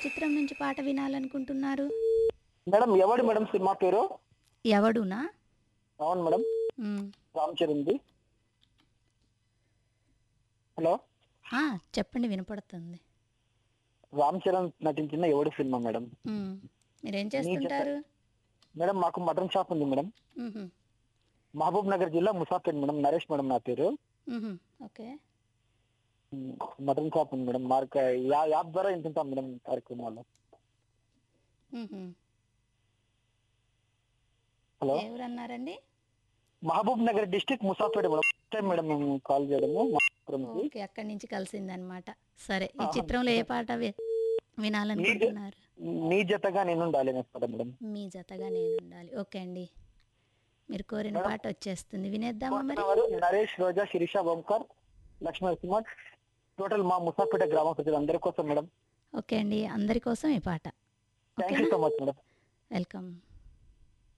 చిత్రం నుంచి పాట వినాలనుకుంటున్నారు మేడం ఎవడు మేడం సినిమా పేరు ఎవడునా అవును మేడం మ్. రామ్ చరణ్ది హలో ఆ, చెప్పండి వినపడుతుంది రామ్ చరణ్ నటించిన ఎవడు సినిమా మేడం మ్. మీరేం చేస్తుంటారు మేడం మాకు మటన్ షాప్ ఉంది మేడం మ్హూ. మహబూబ్ నగర్ జిల్లా ముసాపేట్ మేడం నరేష్ మేడం నా పేరు మ్హూ. ఓకే ఉమ్, మటన్ షాప్ ఉంది మేడం మార్క యా- యాప్ ద్వారా వింటుంటాం మేడం కార్యక్రమాలు మ్హూ. హలో ఎవరన్నారండి Mahabub Nagar district Musapet madam first time madam మేము కాల్ చేయడము మహాపురం నుంచి. ఓకే అక్కడి నుంచి కలిసిందనమాట సరే ఈ చిత్రంలో ఏ పాట వి- వినాలనుకుంటున్నారు నీ జతగా నేను ఉండాలి అనేసి మేడం మీ జతగా నేను ఉండాలి ఓకే అండి మీరు కోరిన పాట వచ్చేస్తుంది వినేద్దామా మరి వారు నరేష్ రోజా శిరీష ఓంకర్ లక్ష్మీ నరసింహ టోటల్ మా ముసాపేట గ్రామ ప్రజలందరి కోసం మేడం ఓకే అండి అందరి కోసం ఈ పాట thank you so much madam welcome